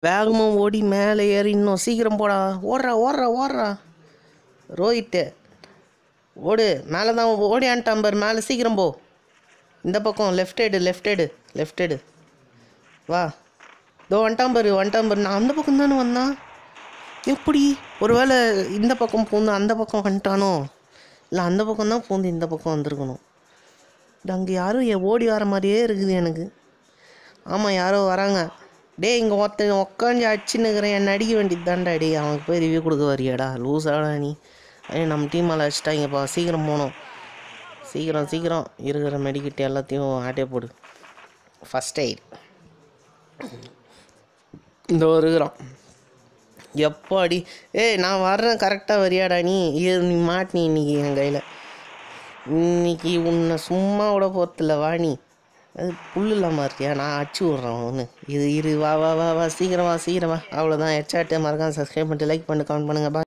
வேகமாக ஓடி மேலே ஏறி இன்னும் சீக்கிரம் போடா ஓடுறா ஓடுறா ஓடுறா ரோஹித்து ஓடு மேலே தான் ஓடி ஆன்ட்டான் பாரு மேலே சீக்கிரம் போ இந்த பக்கம் லெஃப்ட் எடு லெஃப்ட் எடு லெஃப்ட் எடு வா இதோ வந்துட்டான் பாரு வந்துட்டான் பாரு நான் அந்த பக்கம் தானே வந்தான் எப்படி ஒருவேளை இந்த பக்கம் பூந்து அந்த பக்கம் வந்துட்டானோ இல்லை அந்த பக்கம் தான் பூந்து இந்த பக்கம் வந்திருக்கணும் இது அங்கே யாரும் எ- ஓடி வர மாதிரியே இருக்குது எனக்கு ஆமாம் யாரோ வராங்க டேய் இங்கே ஒருத்தன் உக்காந்து அடிச்சுன்னுக்கிறேன் என்ன அடிக்க வேண்டியது தான்டா டேய் அவனுக்கு போய் ரிவ்யூ கொடுக்க வரியாடா லூஸாடா நீ ஐயோ நம்ம டீம் மேலே அடிச்சிட்டாங்கப்பா சீக்கிரம் போகணும் சீக்கிரம் சீக்கிரம் இருக்கிற மெடிக்கிட் எல்லாத்தையும் ஆட்டே போடு ஃபஸ்ட் எய்ட் இந்த இருக்கிறோம் எப்போ அடி ஏய் நான் வர்றேன் கரெக்டாக வரியாடா நீ இது நீ மாட்டினி இன்னைக்கு என் கையில் இன்னைக்கு உன்னை சும்மா விட போகிறதில்ல வா நீ அது புல் இல்லாமல் இருக்கியா நான் அடிச்சு விட்றேன் ஒன்று இது இரு வா வா வா வா சீக்கிரம் வா சீக்கிரம் வா அவ்வளோதான் ஹெச்ஆர்ட்டு மறக்காம சப்ஸ்கிரைப் பண்ணிட்டு லைக் பண்ணி கமெண்ட் பண்ணுங்கள் பா